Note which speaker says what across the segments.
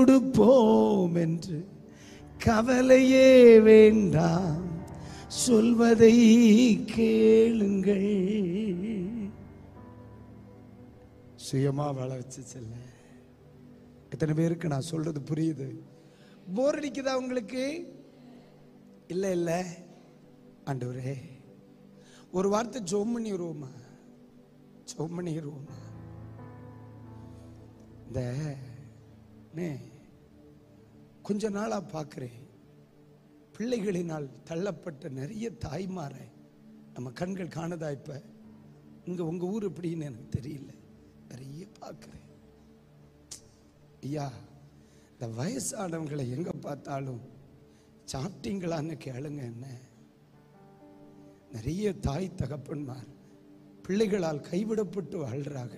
Speaker 1: கொடுப்போம் என்று கவலையே வேண்டாம் சொல்வதை கேளுங்கள் சுயமா வாழ வச்சு செல்ல எத்தனை பேருக்கு நான் சொல்றது புரியுது போர் அடிக்குதா உங்களுக்கு இல்ல இல்ல ஆண்டவரே ஒரு வார்த்தை ஜோம் பண்ணிடுவோமா ஜோம் பண்ணிடுவோமா இந்த நே, கொஞ்ச நாளா பார்க்கிறேன் பிள்ளைகளினால் தள்ளப்பட்ட நிறைய தாய்மாரை நம்ம கண்கள் காணதா இப்ப இங்க உங்க ஊர் எப்படின்னு எனக்கு தெரியல நிறைய பார்க்கிறேன் ஐயா இந்த வயசானவங்களை எங்க பார்த்தாலும் சாப்பிட்டீங்களான்னு கேளுங்க என்ன நிறைய தாய் தகப்பன்மார் பிள்ளைகளால் கைவிடப்பட்டு வாழ்றாங்க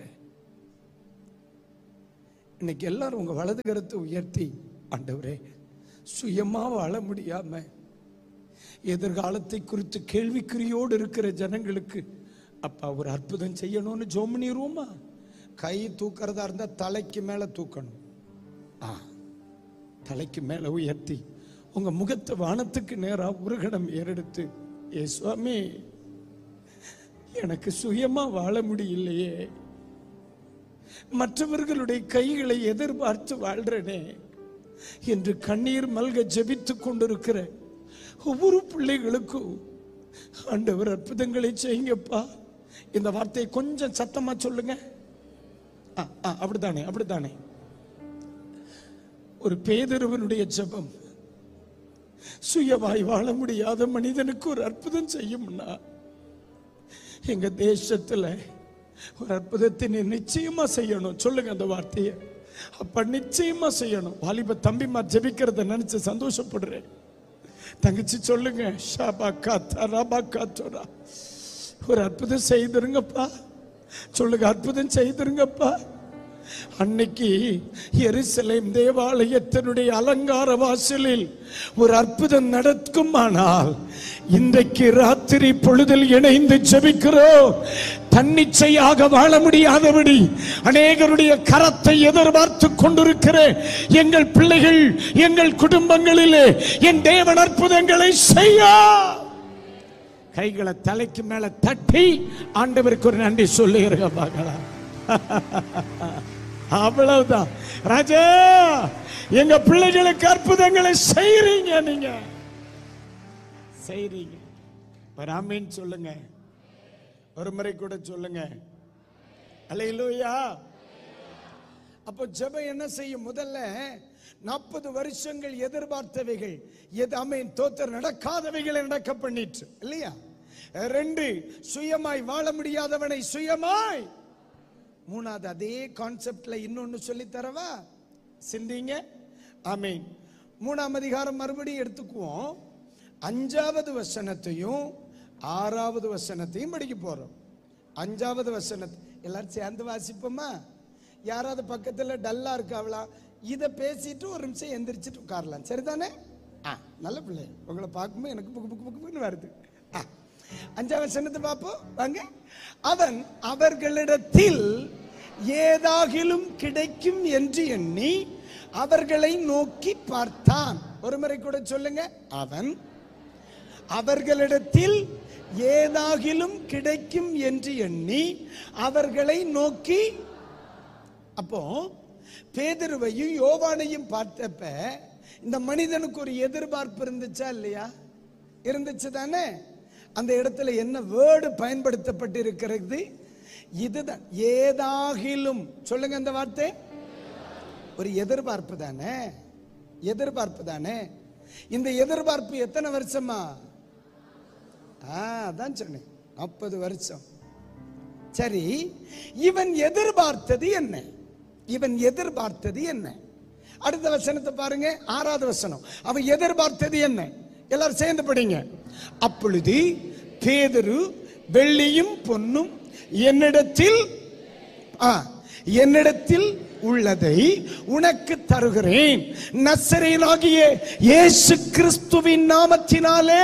Speaker 1: இன்னைக்கு எல்லாரும் உங்க வலது கரத்தை உயர்த்தி ஆண்டவரே சுயமா வாழ முடியாம எதிர்காலத்தை குறித்து கேள்விக்குறியோடு இருக்கிற ஜனங்களுக்கு அப்பா ஒரு அற்புதம் செய்யணும்னு ஜோம் பண்ணிடுவோமா கை தூக்கிறதா இருந்தா தலைக்கு மேல தூக்கணும் ஆ தலைக்கு மேல உயர்த்தி உங்க முகத்தை வானத்துக்கு நேரா ஒரு கணம் ஏறெடுத்து ஏ சுவாமி எனக்கு சுயமா வாழ முடியலையே மற்றவர்களுடைய கைகளை எதிர்பார்த்து வாழ்றனே என்று கண்ணீர் மல்க ஜெபித்துக் கொண்டிருக்கிற ஒவ்வொரு பிள்ளைகளுக்கும் ஆண்டவர் அற்புதங்களை செய்யுங்கப்பா இந்த வார்த்தையை கொஞ்சம் சத்தமா சொல்லுங்க ஆ, ஆ, அப்படித்தானே அப்படித்தானே ஒரு பேதருவனுடைய ஜெபம் சுயமாய் வாழ முடியாத மனிதனுக்கு ஒரு அற்புதம் செய்யும்னா எங்க தேசத்துல ஒரு அற்புதத்தை நீ நிச்சயமா செய்யணும் சொல்லுங்க அந்த வார்த்தையை அப்ப நிச்சயமா செய்யணும் வாலிப தம்பிமா ஜெபிக்கிறத நினைச்சு சந்தோஷப்படுறேன் தங்கச்சி சொல்லுங்க ஷாபா காத்தா ரபா காத்தோரா ஒரு அற்புதம் செய்திருங்கப்பா சொல்லுங்க அற்புதம் செய்திருங்கப்பா அன்னைக்கு எருசலேம் தேவாலயத்தினுடைய அலங்கார வாசலில் ஒரு அற்புதம் நடக்குமானால் இன்றைக்கு ராத்திரி பொழுதில் இணைந்து ஜெபிக்கிறோம் தன்னிச்சையாக வாழ முடியாதபடி அநேகருடைய கரத்தை எதிர்பார்த்து கொண்டிருக்கிற எங்கள் பிள்ளைகள் எங்கள் குடும்பங்களிலே என் தேவன் அற்புதங்களை செய்ய கைகளை தலைக்கு மேல தட்டி ஆண்டவருக்கு ஒரு நன்றி சொல்லுகிறேன் பார்க்கலாம் அவ்வளவுதான் ராஜா எங்க பிள்ளைகளுக்கு அற்புதங்களை செய்றீங்க நீங்க செய்றீங்க ஒரு ஆமீன் சொல்லுங்க ஒரு முறை கூட சொல்லுங்க அல்லேலூயா அப்போ ஜெபம் என்ன செய்யும் முதல்ல நாற்பது வருஷங்கள் எதிர்பார்த்தவைகள் எது அமீன் தோத்தர் நடக்காதவைகளை நடக்க பண்ணிட்டு இல்லையா ரெண்டு சுயமாய் வாழ முடியாதவனை சுயமாய் மூணாவது அதே கான்செப்ட்ல இன்னொன்னு சொல்லி தரவா சிந்திங்க ஆமீன் மூணாம் அதிகாரம் மறுபடியும் எடுத்துக்குவோம் அஞ்சாவது வசனத்தையும் ஆறாவது வசனத்தையும் படிக்க போறோம் அஞ்சாவது வசனத்தை எல்லாரும் சேர்ந்து வாசிப்போமா யாராவது பக்கத்துல டல்லா இருக்காவளா இதை பேசிட்டு ஒரு நிமிஷம் எந்திரிச்சிட்டு உட்காரலாம் சரிதானே ஆ நல்ல பிள்ளை உங்களை பார்க்கும்போது எனக்கு புக்கு புக்கு புக்கு புக்குன்னு வருது ஆ அஞ்சாம் வசனத்தை பார்ப்போம் வாங்க அவன் அவர்களிடத்தில் ஏதாகிலும் கிடைக்கும் என்று எண்ணி அவர்களை நோக்கி பார்த்தான் ஒரு முறை கூட சொல்லுங்க அவன் அவர்களிடத்தில் ஏதாகிலும் கிடைக்கும் என்று எண்ணி அவர்களை நோக்கி அப்போ பேதுருவையும் யோவானையும் பார்த்தப்ப இந்த மனிதனுக்கு ஒரு எதிர்பார்ப்பு இருந்துச்சா இல்லையா இருந்துச்சு தானே அந்த இடத்துல என்ன வேர்டு பயன்படுத்தப்பட்டு இருக்கிறது இதுதான் ஏதாகிலும் சொல்லுங்க அந்த வார்த்தை ஒரு எதிர்பார்ப்பு தானே எதிர்பார்ப்பு தானே இந்த எதிர்பார்ப்பு எத்தனை வருஷமா ஆ அதான் சொன்னேன் நாற்பது வருஷம் சரி இவன் எதிர்பார்த்தது என்ன இவன் எதிர்பார்த்தது என்ன அடுத்த வசனத்தை பாருங்க ஆறாவது வசனம் அவன் எதிர்பார்த்தது என்ன எல்லாரும் சேர்ந்து படிங்க அப்பொழுது பேதுரு வெள்ளியும் பொன்னும் என்னிடத்தில் ஆ, என்னிடத்தில் உள்ளதை உனக்கு தருகிறேன் நசரேனாகிய இயேசு கிறிஸ்துவின் நாமத்தினாலே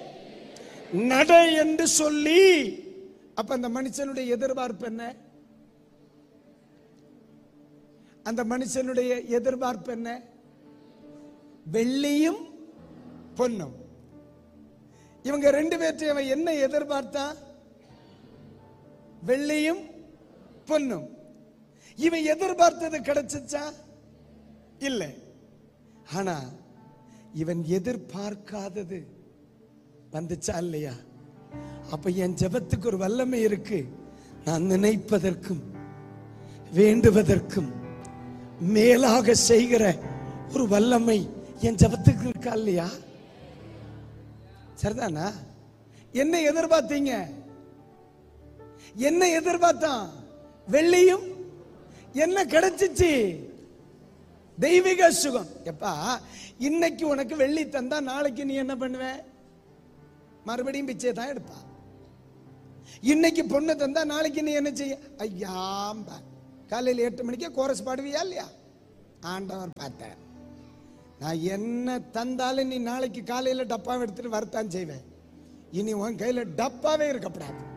Speaker 1: நட என்று சொல்லி அப்ப அந்த மனுஷனுடைய எதிர்பார்ப்பு என்ன அந்த மனுஷனுடைய எதிர்பார்ப்பு என்ன வெள்ளியும் பொன்னும் இவங்க ரெண்டு பேர்த்தையும் அவன் என்ன எதிர்பார்த்தான் வெள்ளியும் பொன்னும் இவன் எதிர்பார்த்தது கிடைச்சிச்சா இல்லை ஆனா இவன் எதிர்பார்க்காதது வந்துச்சா இல்லையா அப்ப என் ஜெபத்துக்கு ஒரு வல்லமை இருக்கு நான் நினைப்பதற்கும் வேண்டுவதற்கும் மேலாக செய்கிற ஒரு வல்லமை என் ஜெபத்துக்கு இருக்கா இல்லையா சரிதானா என்ன எதிர்பார்த்தீங்க என்ன எதிர்பார்த்தான் வெள்ளியும் என்ன கிடைச்சிச்சு தெய்வீக சுகம் எப்பா இன்னைக்கு உனக்கு வெள்ளி தந்தா நாளைக்கு நீ என்ன பண்ணுவ மறுபடியும் பிச்சை தான் எடுப்பா இன்னைக்கு பொண்ணு தந்தா நாளைக்கு நீ என்ன செய்ய ஐயாம்பா காலையில் எட்டு மணிக்கே கோரஸ் பாடுவியா இல்லையா ஆண்டவர் பார்த்தார் நான் என்ன தந்தாலும் நீ நாளைக்கு காலையில் டப்பாவை எடுத்துட்டு வரத்தான் செய்வேன் இனி உன் கையில் டப்பாவே இருக்கப்படாது